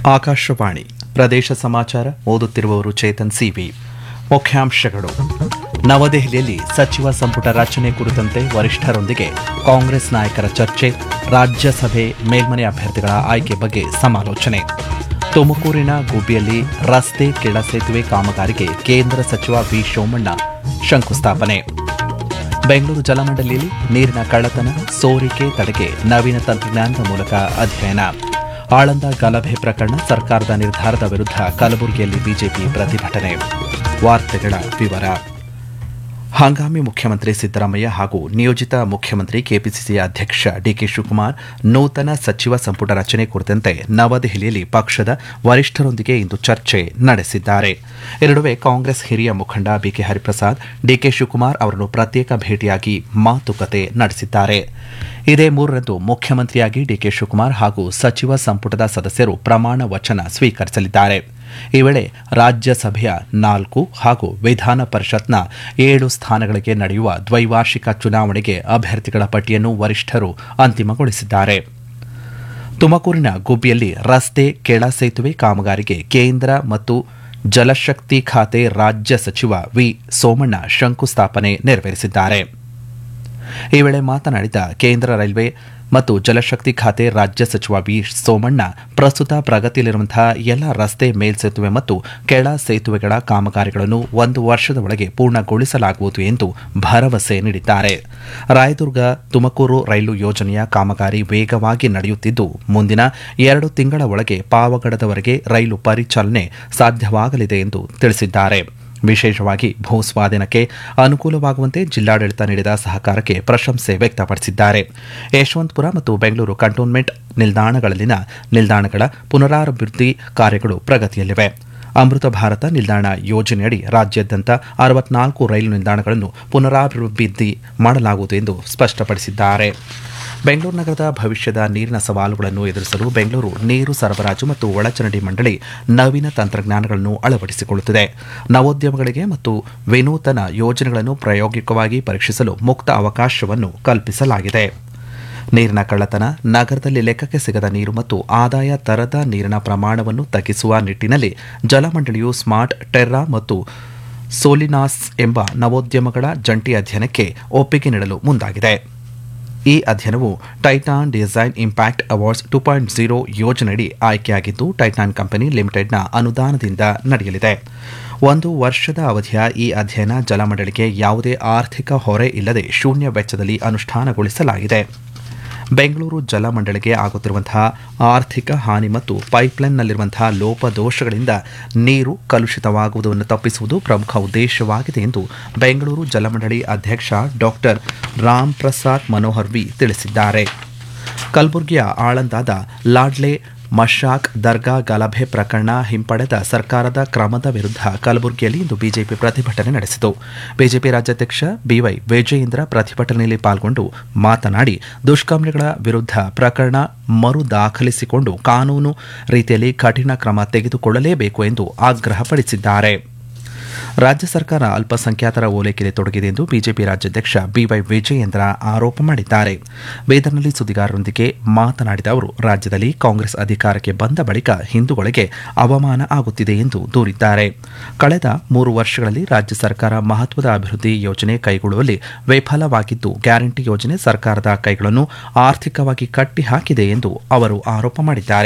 ಆಕಾಶವಾಣಿ ಪ್ರದೇಶ ಸಮಾಚಾರ ಓದುತ್ತಿರುವವರು ಚೇತನ್ ಸಿವಿ ಮುಖ್ಯಾಂಶಗಳು ನವದೆಹಲಿಯಲ್ಲಿ ಸಚಿವ ಸಂಪುಟ ರಚನೆ ಕುರಿತಂತೆ ವರಿಷ್ಠರೊಂದಿಗೆ ಕಾಂಗ್ರೆಸ್ ನಾಯಕರ ಚರ್ಚೆ ರಾಜ್ಯಸಭೆ ಮೇಲ್ಮನೆ ಅಭ್ಯರ್ಥಿಗಳ ಆಯ್ಕೆ ಬಗ್ಗೆ ಸಮಾಲೋಚನೆ ತುಮಕೂರಿನ ಗುಬ್ಬಿಯಲ್ಲಿ ರಸ್ತೆ ಕೆಳ ಸೇತುವೆ ಕಾಮಗಾರಿಗೆ ಕೇಂದ್ರ ಸಚಿವ ವಿ ಸೋಮಣ್ಣ ಶಂಕುಸ್ಥಾಪನೆ ಬೆಂಗಳೂರು ಜಲಮಂಡಲಿಯಲ್ಲಿ ನೀರಿನ ಕಳ್ಳತನ ಸೋರಿಕೆ ತಡೆಗೆ ನವೀನ ತಂತ್ರಜ್ಞಾನದ ಮೂಲಕ ಅಧ್ಯಯನ ಆಳಂದ ಗಲಭೆ ಪ್ರಕರಣ ಸರ್ಕಾರದ ನಿರ್ಧಾರದ ವಿರುದ್ಧ ಕಲಬುರಗಿಯಲ್ಲಿ ಬಿಜೆಪಿ ಪ್ರತಿಭಟನೆ ವಾರ್ತೆಗಳ ವಿವರ ಹಂಗಾಮಿ ಮುಖ್ಯಮಂತ್ರಿ ಸಿದ್ದರಾಮಯ್ಯ ಹಾಗೂ ನಿಯೋಜಿತ ಮುಖ್ಯಮಂತ್ರಿ ಕೆಪಿಸಿಸಿ ಅಧ್ಯಕ್ಷ ಡಿಕೆ ಶಿವಕುಮಾರ್ ನೂತನ ಸಚಿವ ಸಂಪುಟ ರಚನೆ ಕುರಿತಂತೆ ನವದೆಹಲಿಯಲ್ಲಿ ಪಕ್ಷದ ವರಿಷ್ಠರೊಂದಿಗೆ ಇಂದು ಚರ್ಚೆ ನಡೆಸಿದ್ದಾರೆ ಈ ನಡುವೆ ಕಾಂಗ್ರೆಸ್ ಹಿರಿಯ ಮುಖಂಡ ಬಿಕೆ ಹರಿಪ್ರಸಾದ್ ಡಿಕೆ ಶಿವಕುಮಾರ್ ಅವರನ್ನು ಪ್ರತ್ಯೇಕ ಭೇಟಿಯಾಗಿ ಮಾತುಕತೆ ನಡೆಸಿದ್ದಾರೆ ಇದೇ ಮೂರರಂದು ಮುಖ್ಯಮಂತ್ರಿಯಾಗಿ ಡಿಕೆ ಶಿವಕುಮಾರ್ ಹಾಗೂ ಸಚಿವ ಸಂಪುಟದ ಸದಸ್ಯರು ಪ್ರಮಾಣ ವಚನ ಸ್ವೀಕರಿಸಲಿದ್ದಾರೆ ಈ ವೇಳೆ ರಾಜ್ಯಸಭೆಯ ನಾಲ್ಕು ಹಾಗೂ ವಿಧಾನ ಪರಿಷತ್ನ ಏಳು ಸ್ಥಾನಗಳಿಗೆ ನಡೆಯುವ ದ್ವೈವಾರ್ಷಿಕ ಚುನಾವಣೆಗೆ ಅಭ್ಯರ್ಥಿಗಳ ಪಟ್ಟಿಯನ್ನು ವರಿಷ್ಠರು ಅಂತಿಮಗೊಳಿಸಿದ್ದಾರೆ ತುಮಕೂರಿನ ಗುಬ್ಬಿಯಲ್ಲಿ ರಸ್ತೆ ಕೆಳ ಸೇತುವೆ ಕಾಮಗಾರಿಗೆ ಕೇಂದ್ರ ಮತ್ತು ಜಲಶಕ್ತಿ ಖಾತೆ ರಾಜ್ಯ ಸಚಿವ ವಿ ಸೋಮಣ್ಣ ಶಂಕುಸ್ಥಾಪನೆ ನೆರವೇರಿಸಿದ್ದಾರೆ ಈ ವೇಳೆ ಮಾತನಾಡಿದ ಕೇಂದ್ರ ರೈಲ್ವೆ ಮತ್ತು ಜಲಶಕ್ತಿ ಖಾತೆ ರಾಜ್ಯ ಸಚಿವ ವಿ ಸೋಮಣ್ಣ ಪ್ರಸ್ತುತ ಪ್ರಗತಿಯಲ್ಲಿರುವಂತಹ ಎಲ್ಲ ರಸ್ತೆ ಮೇಲ್ಸೇತುವೆ ಮತ್ತು ಕೆಳ ಸೇತುವೆಗಳ ಕಾಮಗಾರಿಗಳನ್ನು ಒಂದು ವರ್ಷದ ಒಳಗೆ ಪೂರ್ಣಗೊಳಿಸಲಾಗುವುದು ಎಂದು ಭರವಸೆ ನೀಡಿದ್ದಾರೆ ರಾಯದುರ್ಗ ತುಮಕೂರು ರೈಲು ಯೋಜನೆಯ ಕಾಮಗಾರಿ ವೇಗವಾಗಿ ನಡೆಯುತ್ತಿದ್ದು ಮುಂದಿನ ಎರಡು ತಿಂಗಳ ಒಳಗೆ ಪಾವಗಡದವರೆಗೆ ರೈಲು ಪರಿಚಾಲನೆ ಸಾಧ್ಯವಾಗಲಿದೆ ಎಂದು ತಿಳಿಸಿದ್ದಾರೆ ವಿಶೇಷವಾಗಿ ಭೂಸ್ವಾಧೀನಕ್ಕೆ ಅನುಕೂಲವಾಗುವಂತೆ ಜಿಲ್ಲಾಡಳಿತ ನೀಡಿದ ಸಹಕಾರಕ್ಕೆ ಪ್ರಶಂಸೆ ವ್ಯಕ್ತಪಡಿಸಿದ್ದಾರೆ ಯಶವಂತಪುರ ಮತ್ತು ಬೆಂಗಳೂರು ಕಂಟೋನ್ಮೆಂಟ್ ನಿಲ್ದಾಣಗಳಲ್ಲಿನ ನಿಲ್ದಾಣಗಳ ಪುನರಾಭಿವೃದ್ಧಿ ಕಾರ್ಯಗಳು ಪ್ರಗತಿಯಲ್ಲಿವೆ ಅಮೃತ ಭಾರತ ನಿಲ್ದಾಣ ಯೋಜನೆಯಡಿ ರಾಜ್ಯಾದ್ಯಂತ ಅರವತ್ನಾಲ್ಕು ರೈಲು ನಿಲ್ದಾಣಗಳನ್ನು ಪುನರಾಭಿವೃದ್ಧಿ ಮಾಡಲಾಗುವುದು ಎಂದು ಸ್ಪಷ್ಟಪಡಿಸಿದ್ದಾರೆ ಬೆಂಗಳೂರು ನಗರದ ಭವಿಷ್ಯದ ನೀರಿನ ಸವಾಲುಗಳನ್ನು ಎದುರಿಸಲು ಬೆಂಗಳೂರು ನೀರು ಸರಬರಾಜು ಮತ್ತು ಒಳಚರಂಡಿ ಮಂಡಳಿ ನವೀನ ತಂತ್ರಜ್ಞಾನಗಳನ್ನು ಅಳವಡಿಸಿಕೊಳ್ಳುತ್ತಿದೆ ನವೋದ್ಯಮಗಳಿಗೆ ಮತ್ತು ವಿನೂತನ ಯೋಜನೆಗಳನ್ನು ಪ್ರಾಯೋಗಿಕವಾಗಿ ಪರೀಕ್ಷಿಸಲು ಮುಕ್ತ ಅವಕಾಶವನ್ನು ಕಲ್ಪಿಸಲಾಗಿದೆ ನೀರಿನ ಕಳ್ಳತನ ನಗರದಲ್ಲಿ ಲೆಕ್ಕಕ್ಕೆ ಸಿಗದ ನೀರು ಮತ್ತು ಆದಾಯ ತರದ ನೀರಿನ ಪ್ರಮಾಣವನ್ನು ತಗ್ಗಿಸುವ ನಿಟ್ಟಿನಲ್ಲಿ ಜಲಮಂಡಳಿಯು ಸ್ಮಾರ್ಟ್ ಟೆರ್ರಾ ಮತ್ತು ಸೋಲಿನಾಸ್ ಎಂಬ ನವೋದ್ಯಮಗಳ ಜಂಟಿ ಅಧ್ಯಯನಕ್ಕೆ ಒಪ್ಪಿಗೆ ನೀಡಲು ಮುಂದಾಗಿದೆ ಈ ಅಧ್ಯಯನವು Titan design impact awards two point zero ಯೋಜನೆಯಡಿ ಆಯ್ಕೆಯಾಗಿದ್ದು ಟೈಟಾನ್ ಕಂಪನಿ ಲಿಮಿಟೆಡ್ನ ಅನುದಾನದಿಂದ ನಡೆಯಲಿದೆ ಒಂದು ವರ್ಷದ ಅವಧಿಯ ಈ ಅಧ್ಯಯನ ಜಲಮಂಡಳಿಗೆ ಯಾವುದೇ ಆರ್ಥಿಕ ಹೊರೆ ಇಲ್ಲದೆ ಶೂನ್ಯ ವೆಚ್ಚದಲ್ಲಿ ಅನುಷ್ಠಾನಗೊಳಿಸಲಾಗಿದೆ ಬೆಂಗಳೂರು ಜಲಮಂಡಳಿಗೆ ಆಗುತ್ತಿರುವಂತಹ ಆರ್ಥಿಕ ಹಾನಿ ಮತ್ತು ಪೈಪ್ಲೈನ್ನಲ್ಲಿರುವಂತಹ ಲೋಪದೋಷಗಳಿಂದ ನೀರು ಕಲುಷಿತವಾಗುವುದನ್ನು ತಪ್ಪಿಸುವುದು ಪ್ರಮುಖ ಉದ್ದೇಶವಾಗಿದೆ ಎಂದು ಬೆಂಗಳೂರು ಜಲಮಂಡಳಿ ಅಧ್ಯಕ್ಷ ಡಾಕ್ಟರ್ ರಾಮ್ ಪ್ರಸಾದ್ ಮನೋಹರ್ ವಿ ತಿಳಿಸಿದ್ದಾರೆ ಕಲಬುರಗಿಯ ಆಳಂದಾದ ಲಾಡ್ಲೆ ಮಶಾಕ್ ದರ್ಗಾ ಗಲಭೆ ಪ್ರಕರಣ ಹಿಂಪಡೆದ ಸರ್ಕಾರದ ಕ್ರಮದ ವಿರುದ್ಧ ಕಲಬುರಗಿಯಲ್ಲಿ ಇಂದು ಬಿಜೆಪಿ ಪ್ರತಿಭಟನೆ ನಡೆಸಿತು ಬಿಜೆಪಿ ರಾಜ್ಯಾಧ್ಯಕ್ಷ ಬಿವೈ ವಿಜಯೇಂದ್ರ ಪ್ರತಿಭಟನೆಯಲ್ಲಿ ಪಾಲ್ಗೊಂಡು ಮಾತನಾಡಿ ದುಷ್ಕರ್ಮಿಗಳ ವಿರುದ್ಧ ಪ್ರಕರಣ ಮರು ದಾಖಲಿಸಿಕೊಂಡು ಕಾನೂನು ರೀತಿಯಲ್ಲಿ ಕಠಿಣ ಕ್ರಮ ತೆಗೆದುಕೊಳ್ಳಲೇಬೇಕು ಎಂದು ಆಗ್ರಹಪಡಿಸಿದ್ದಾರೆ ರಾಜ್ಯ ಸರ್ಕಾರ ಅಲ್ಪಸಂಖ್ಯಾತರ ಓಲೈಕೆಯಲ್ಲಿ ತೊಡಗಿದೆ ಎಂದು ಬಿಜೆಪಿ ರಾಜ್ಯಾಧ್ಯಕ್ಷ ಬಿವೈ ವಿಜಯೇಂದ್ರ ಆರೋಪ ಮಾಡಿದ್ದಾರೆ ಬೀದರ್ನಲ್ಲಿ ಸುದ್ದಿಗಾರರೊಂದಿಗೆ ಮಾತನಾಡಿದ ಅವರು ರಾಜ್ಯದಲ್ಲಿ ಕಾಂಗ್ರೆಸ್ ಅಧಿಕಾರಕ್ಕೆ ಬಂದ ಬಳಿಕ ಹಿಂದೂಗಳಿಗೆ ಅವಮಾನ ಆಗುತ್ತಿದೆ ಎಂದು ದೂರಿದ್ದಾರೆ ಕಳೆದ ಮೂರು ವರ್ಷಗಳಲ್ಲಿ ರಾಜ್ಯ ಸರ್ಕಾರ ಮಹತ್ವದ ಅಭಿವೃದ್ಧಿ ಯೋಜನೆ ಕೈಗೊಳ್ಳುವಲ್ಲಿ ವಿಫಲವಾಗಿದ್ದು ಗ್ಯಾರಂಟಿ ಯೋಜನೆ ಸರ್ಕಾರದ ಕೈಗಳನ್ನು ಆರ್ಥಿಕವಾಗಿ ಕಟ್ಟಿಹಾಕಿದೆ ಎಂದು ಅವರು ಆರೋಪ ಮಾಡಿದ್ದಾರೆ